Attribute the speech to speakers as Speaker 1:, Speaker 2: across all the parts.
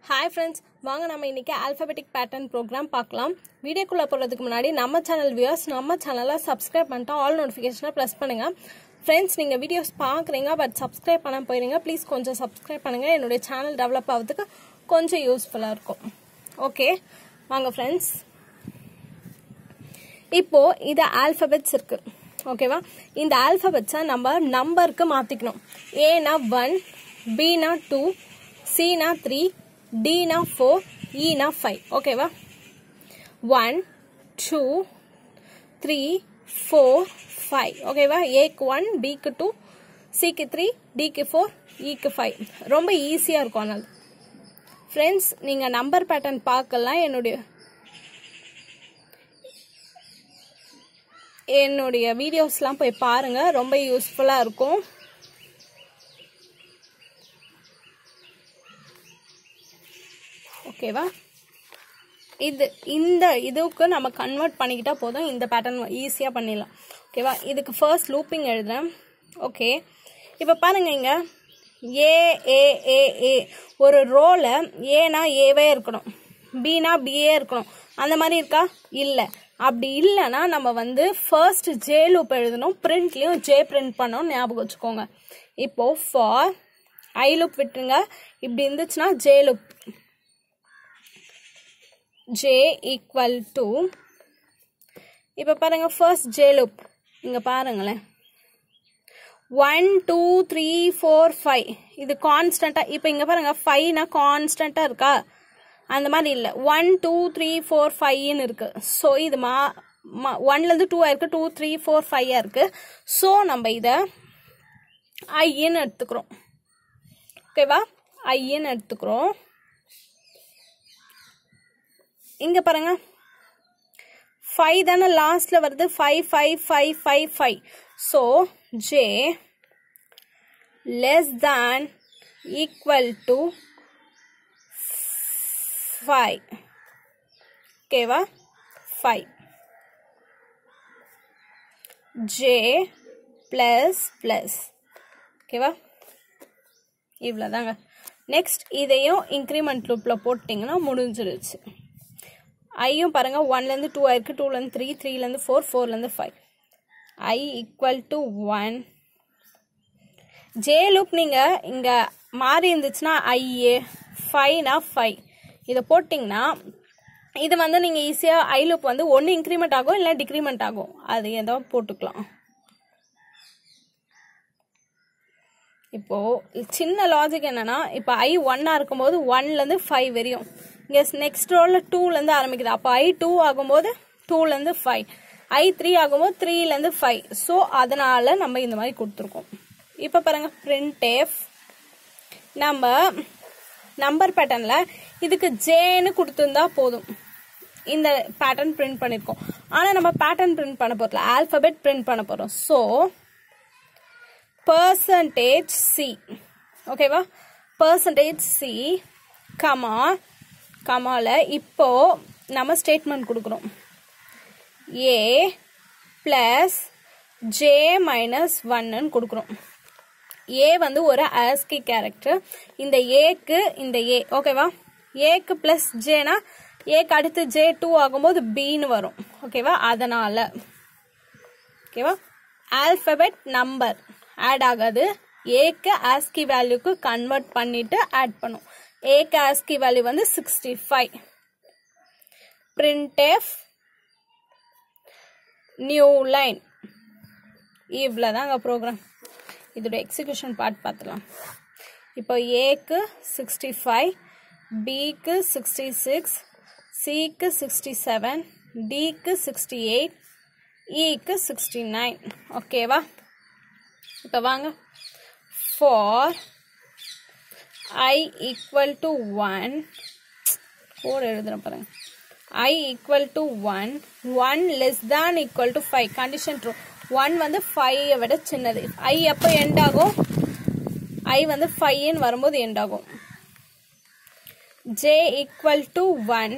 Speaker 1: hi friends வாங்க நம்ம இன்னைக்கு ஆல்ஃபபெட்டிக் பேட்டர்ன் ப்ரோக்ராம் பார்க்கலாம் வீடியோக்குள்ளே போகிறதுக்கு முன்னாடி நம்ம சேனல் வியூவர்ஸ் நம்ம சேனலை சப்ஸ்கிரைப் பண்ணிட்டு ஆல் நோட்டிஃபிகேஷனை ப்ரெஸ் பண்ணுங்கள் ஃப்ரெண்ட்ஸ் நீங்கள் வீடியோஸ் பார்க்குறீங்க பட் சப்ஸ்கிரைப் பண்ண போயிருங்க ப்ளீஸ் கொஞ்சம் சப்ஸ்கிரைப் பண்ணுங்கள் என்னுடைய சேனல் டெவலப் ஆகிறதுக்கு கொஞ்சம் யூஸ்ஃபுல்லாக இருக்கும் ஓகே வாங்க ஃப்ரெண்ட்ஸ் இப்போ இது ஆல்ஃபபெட்ஸ் இருக்கு ஓகேவா இந்த ஆல்ஃபபெட்ஸை நம்ம நம்பருக்கு மாற்றிக்கணும் ஏனா ஒன் பினா டூ சினா த்ரீ டினா ஃபோர் ஈனா ஃபைவ் ஓகேவா one two three four five ஓகேவா ஏக்கு ஒன் பிக்கு டூ சிக்கு த்ரீ டிக்கு ஃபோர் ஈக்கு ஃபைவ் ரொம்ப ஈஸியாக இருக்கும் ஆனால் ஃப்ரெண்ட்ஸ் நீங்கள் நம்பர் பேட்டர்ன் பார்க்கலாம் என்னுடைய என்னுடைய வீடியோஸ்லாம் போய் பாருங்க ரொம்ப யூஸ்ஃபுல்லாக இருக்கும் ஓகேவா இது இந்த இதுக்கு நம்ம கன்வெர்ட் பண்ணிக்கிட்டா போதும் இந்த பேட்டர்ன் ஈஸியாக பண்ணிடலாம் ஓகேவா இதுக்கு ஃபர்ஸ்ட் லூப்பிங் எழுதுறேன் ஓகே இப்போ பாருங்க இங்க ஏ ஏ ஏ ஏ ஒரு ரோல ஏனா ஏவே இருக்கணும் பினா பிஏ இருக்கணும் அந்த மாதிரி இருக்கா இல்லை அப்படி இல்லைன்னா நம்ம வந்து ஃபர்ஸ்ட் ஜே லூப் எழுதணும் பிரிண்ட்லேயும் ஜே பிரிண்ட் பண்ணணும் ஞாபகம் வச்சுக்கோங்க இப்போ ஃபார் ஐ லூப் விட்டுருங்க இப்படி இருந்துச்சுன்னா J loop J equal to இப்போ பாருங்க ஃபர்ஸ்ட் ஜே லூப் இங்கே பாருங்களேன் one two three four five இது கான்ஸ்டண்ட்டாக இப்போ இங்கே பாருங்க ஃபைவ்னா கான்ஸ்டண்ட்டாக இருக்கா அந்த மாதிரி இல்லை ஒன் டூ த்ரீ ஃபோர் ஃபைவ்னு இருக்கு ஸோ இது மா ஒன்லேருந்து டூ ஆயிருக்கு டூ த்ரீ ஃபோர் ஃபைவ் இருக்கு ஸோ நம்ம இதை ஐன்னு எடுத்துக்கிறோம் ஓகேவா ஐன்னு எடுத்துக்கிறோம் இங்கே பாருங்க ஃபைவ் தானே லாஸ்ட்ல வருது five five five five five so J less than equal to five ஓகேவா ஃபைவ் ஜே ப்ளஸ் ப்ளஸ் ஓகேவா இவ்வளோதாங்க நெக்ஸ்ட் இதையும் இன்க்ரிமெண்ட் லூப்பில் போட்டிங்கன்னா முடிஞ்சிருச்சு ஐயும் பாருங்கள் ஒன்லேருந்து டூ ஆயிருக்கு டூலேருந்து த்ரீ த்ரீலேருந்து ஃபோர் ஃபோர்லேருந்து five I equal to one J loop நீங்கள் இங்கே மாறி இருந்துச்சுன்னா ஐஏ ஃபைவ்னா ஃபைவ் இதை போட்டிங்கன்னா இது வந்து நீங்கள் ஈஸியாக ஐ லூப் வந்து ஒன்று இன்க்ரிமெண்ட் ஆகும் இல்லை டிக்ரிமெண்ட் ஆகும் அது ஏதோ போட்டுக்கலாம் இப்போது சின்ன லாஜிக் என்னன்னா இப்போ ஐ ஒன்னாக இருக்கும்போது ஒன்லேருந்து ஃபைவ் வரையும் இங்கே நெக்ஸ்ட் ரோவில் டூலேருந்து ஆரம்பிக்குது அப்போ ஐ டூ ஆகும்போது டூலேருந்து ஃபைவ் ஐ த்ரீ ஆகும்போது த்ரீலேருந்து ஃபைவ் ஸோ அதனால் நம்ம இந்த மாதிரி கொடுத்துருக்கோம் இப்போ பாருங்கள் பிரிண்ட் எஃப் நம்ம நம்பர் பேட்டர்னில் இதுக்கு ஜேன்னு கொடுத்துருந்தா போதும் இந்த பேட்டர்ன் பிரிண்ட் பண்ணியிருக்கோம் ஆனால் நம்ம பேட்டர்ன் பிரிண்ட் பண்ண போகிறோம் ஆல்ஃபபெட் பிரிண்ட் பண்ண போகிறோம் ஸோ பர்சன்டேஜ் சி ஓகேவா பர்சன்டேஜ் சி கமா கமால இப்போ நம்ம ஸ்டேட்மெண்ட் கொடுக்குறோம் ஏ பிளஸ் ஜே மைனஸ் ஒன்னு கொடுக்குறோம் ஏ வந்து ஒரு ஆஸ்கி கேரக்டர் இந்த ஏக்கு இந்த ஏ ஓகேவா ஏக்கு பிளஸ் ஜேனா ஏக்கு அடுத்து ஜே டூ ஆகும்போது பின்னு வரும் ஓகேவா அதனால ஓகேவா ஆல்பபெட் நம்பர் ஆட் ஆகாது ஏக்கு ஆஸ்கி வேல்யூக்கு கன்வெர்ட் பண்ணிட்டு ஆட் பண்ணும் ஏக்கு ஆஸ்கி வேல்யூ வந்து sixty five printf new line இவ்வளோதாங்க ப்ரோக்ராம் இதோட எக்ஸிக்யூஷன் பார்ட் பார்த்துலாம் இப்போ ஏக்கு சிக்ஸ்டி ஃபைவ் பிக்கு சிக்ஸ்டி சிக்ஸ் சிக்கு சிக்ஸ்டி செவன் டிக்கு சிக்ஸ்டி எயிட் இக்கு சிக்ஸ்டி நைன் ஓகேவா இப்போ வாங்க for I equal to one code எழுதுகிறேன் பாருங்க I equal to one one less than equal to five condition true one வந்து ஃபைவை விட சின்னது ஐ எப்போ எண்ட் ஆகும் ஐ வந்து ஃபைவ்னு வரும்போது எண்ட் ஆகும் J equal to one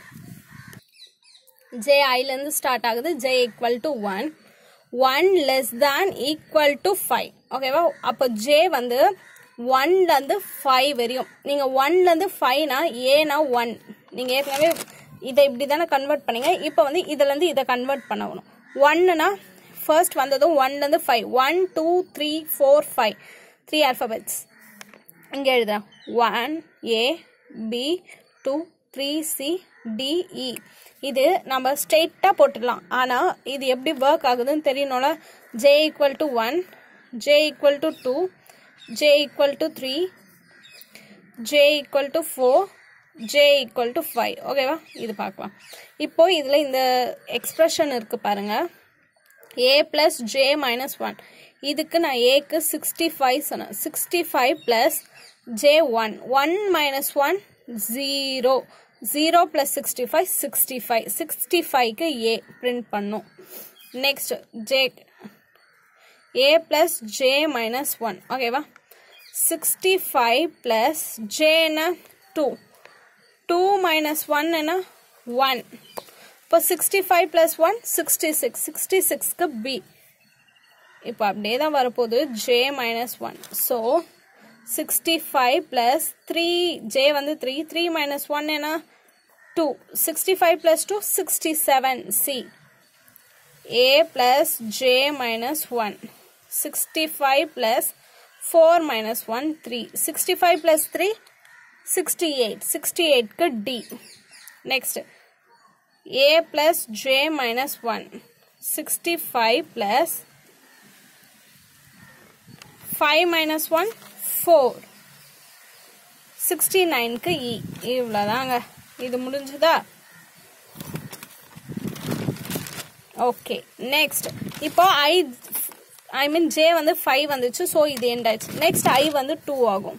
Speaker 1: J ஐலேருந்து ஸ்டார்ட் ஆகுது J equal to one one less than equal to five ஓகேவா அப்போ ஜே வந்து ஒன்லேருந்து ஃபைவ் வரையும் நீங்கள் ஒன்லேருந்து ஃபைவ்னா ஏனா ஒன் நீங்கள் ஏற்கனவே இதை இப்படி தானே கன்வெர்ட் பண்ணீங்க இப்போ வந்து இதுலேருந்து இதை கன்வெர்ட் பண்ணணும் ஒன்னுனா ஃபர்ஸ்ட் வந்ததும் ஒன்லேருந்து five one two three four five three alphabets இங்கே எழுதுறேன் one A B two three C D E இது நம்ம ஸ்ட்ரெயிட்டாக போட்டுடலாம் ஆனால் இது எப்படி ஒர்க் ஆகுதுன்னு தெரியணும்ல J equal to one J equal to two J equal to three J equal to four J equal to five ஓகேவா இது பார்க்கலாம் இப்போ இதில் இந்த எக்ஸ்ப்ரெஷன் இருக்குது பாருங்கள் A plus J minus one இதுக்கு நான் ஏக்கு சிக்ஸ்டி ஃபைவ் சொன்னேன் sixty five plus J one one minus one zero zero plus sixty five sixty five sixty five A print பண்ணும் next J A plus J minus one ஓகேவா sixty five plus ஜேனா two two minus one என்ன one இப்போ sixty five plus one sixty six sixty சிக்ஸ்க்கு B இப்போ அப்படியே தான் வரப்போகுது J minus one so sixty five plus three J வந்து த்ரீ த்ரீ மைனஸ் ஒன் என்ன two sixty five plus two sixty seven C A plus J minus one sixty five plus four minus one three sixty five plus three sixty eight சிக்ஸ்டி எயிட்க்கு D next a plus j minus 1 65 plus 5 minus 1 4 69க்கு e இவ்வளோதாங்க இது முடிஞ்சுதா okay next இப்போ I I mean J வந்து five வந்துச்சு so இது எண்ட் ஆயிடுச்சு நெக்ஸ்ட் ஐ வந்து டூ ஆகும்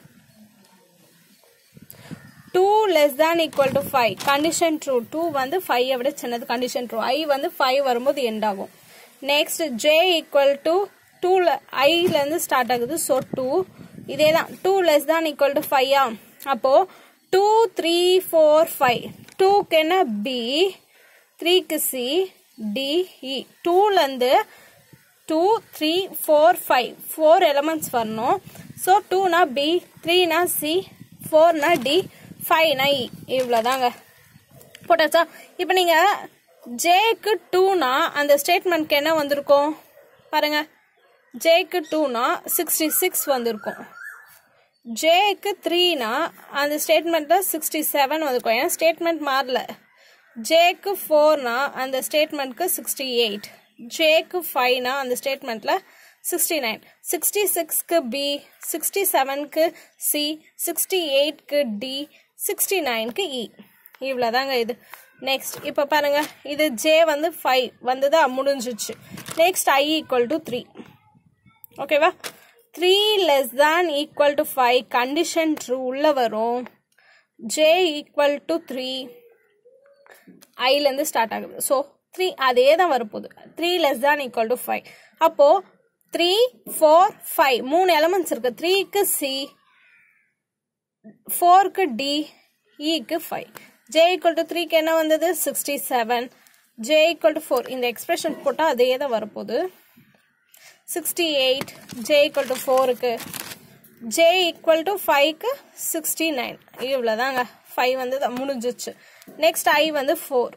Speaker 1: two less than equal to five condition true two வந்து ஃபைவை விட சின்னது கண்டிஷன் ட்ரூ ஐ வந்து ஃபைவ் வரும்போது எண்ட் ஆகும் நெக்ஸ்ட் ஜே ஈக்குவல் டு டூல ஐலேருந்து ஸ்டார்ட் ஆகுது ஸோ டூ இதே தான் two less than equal to ஃபைவா அப்போது டூ த்ரீ ஃபோர் ஃபைவ் டூக்கு என்ன பி த்ரீக்கு சி டிஇ டூலேருந்து two three four five four elements வரணும் ஸோ டூனா பி த்ரீனா சி ஃபோர்னா டி ஃபைவ்னா இ இவ்வளோதாங்க போட்டாச்சா இப்போ நீங்கள் ஜேக்கு டூனா அந்த ஸ்டேட்மெண்ட்க்கு என்ன வந்திருக்கும் பாருங்க ஜேக்கு டூனா சிக்ஸ்டி சிக்ஸ் வந்திருக்கும் ஜேக்கு த்ரீனா அந்த ஸ்டேட்மெண்ட்டில் சிக்ஸ்டி செவன் வந்திருக்கும் ஏன்னா ஸ்டேட்மெண்ட் மாறல ஜேக்கு ஃபோர்னா அந்த ஸ்டேட்மெண்ட்க்கு சிக்ஸ்டி எயிட் ஜேக்கு ஃபைவ்னா அந்த ஸ்டேட்மெண்ட்டில் சிக்ஸ்டி நைன் சிக்ஸ்டி சிக்ஸ்க்கு பி சிக்ஸ்டி செவனுக்கு சி சிக்ஸ்டி எயிட்க்கு டி சிக்ஸ்டி நைனுக்கு இ இவ்வளோதாங்க இது நெக்ஸ்ட் இப்போ பாருங்க இது ஜே வந்து ஃபைவ் வந்ததா முடிஞ்சிச்சு next I equal to three ஓகேவா three less than equal to five condition true உள்ள வரும் ஜே ஈக்குவல் டு த்ரீ ஐலேருந்து ஸ்டார்ட் ஆகுது ஸோ த்ரீ அதே தான் வரப்போகுது three less than equal to five அப்போது த்ரீ ஃபோர் ஃபைவ் மூணு எலமெண்ட்ஸ் இருக்குது த்ரீக்கு சி ஃபோருக்கு டி இக்கு ஃபைவ் ஜே ஈக்குவல் டு த்ரீக்கு என்ன வந்தது sixty seven J equal to four இந்த எக்ஸ்பிரஷன் போட்டால் அதே தான் வரப்போகுது sixty eight J equal to ஃபோருக்கு ஜே ஈக்குவல் டு ஃபைவ்க்கு சிக்ஸ்டி நைன் இவ்வளோதாங்க ஃபைவ் வந்து முடிஞ்சிச்சு நெக்ஸ்ட் ஐ வந்து four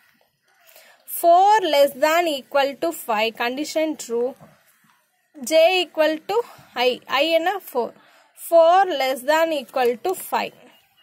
Speaker 1: four less than equal to five condition true J equal to I I என்ன four four less than equal to five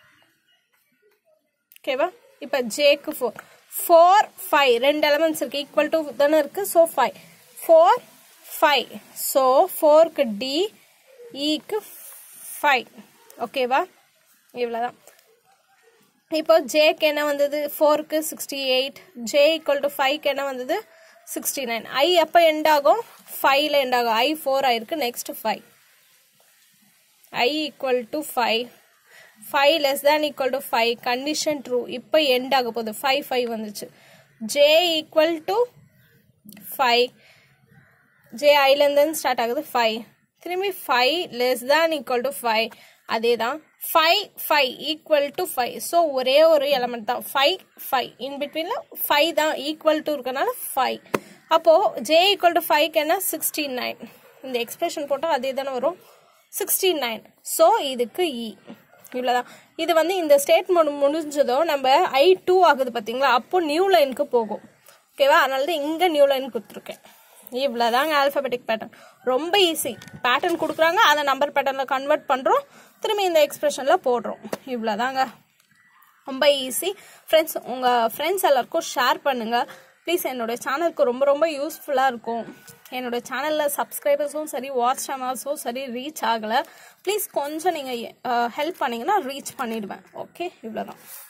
Speaker 1: ஓகேவா இப்போ ஜேக்கு ஃபோர் ஃபோர் ஃபைவ் ரெண்டு எலமெண்ட்ஸ் இருக்குது ஈக்குவல் டு தானே இருக்குது so five four five so ஃபோருக்கு D ஈக்கு ஃபைவ் ஓகேவா இவ்வளோதான் இப்போ ஜேக்கு என்ன வந்தது ஃபோருக்கு sixty eight J equal to ஃபைவ்க்கு என்ன வந்தது சிக்ஸ்டி நைன் ஐ எப்போ எண்ட் ஆகும் ஃபைவ்ல எண்ட் ஆகும் ஐ ஃபோர் ஆயிருக்கு next five I equal to five five less than equal to five condition true இப்போ எண்ட் ஆக போகுது ஃபைவ் ஃபைவ் வந்துச்சு J equal to five J ஐலேருந்து ஸ்டார்ட் ஆகுது ஃபைவ் திரும்பி five less than equal to five அதே தான் five five equal to five so ஒரே ஒரு எலமெண்ட் தான் ஃபைவ் ஃபைவ் இன் பிட்வீனில் ஃபைவ் தான் ஈக்குவல் டு இருக்கனால ஃபைவ் அப்போது ஜே ஈக்குவல் டு ஃபைவ்க்கு என்ன சிக்ஸ்டி நைன் இந்த எக்ஸ்பிரஷன் போட்டால் அதே தானே வரும் சிக்ஸ்டி நைன் ஸோ இதுக்கு இ இவ்வளோதான் இது வந்து இந்த ஸ்டேட்மெண்ட் முடிஞ்சதோ நம்ம ஐ டூ ஆகுது பார்த்தீங்களா அப்போ நியூ லைனுக்கு போகும் ஓகேவா அதனால தான் இங்கே நியூ லைன் கொடுத்துருக்கேன் இவ்வளோதாங்க ஆல்ஃபபெட்டிக் பேட்டர்ன் ரொம்ப ஈஸி பேட்டர்ன் கொடுக்குறாங்க அதை நம்பர் பேட்டர்னில் கன்வெர்ட் பண்ணுறோம் திரும்பி இந்த எக்ஸ்பிரஷனில் போடுறோம் இவ்வளோதாங்க ரொம்ப ஈஸி ஃப்ரெண்ட்ஸ் உங்கள் ஃப்ரெண்ட்ஸ் எல்லாருக்கும் ஷேர் பண்ணுங்கள் ப்ளீஸ் என்னோட சேனலுக்கு ரொம்ப ரொம்ப யூஸ்ஃபுல்லாக இருக்கும் என்னோட சேனலில் சப்ஸ்கிரைபர்ஸும் சரி வாட்ச் சேனல்ஸும் சரி ரீச் ஆகலை ப்ளீஸ் கொஞ்சம் நீங்கள் ஹெல்ப் பண்ணிங்கன்னா ரீச் பண்ணிடுவேன் ஓகே இவ்வளோதான்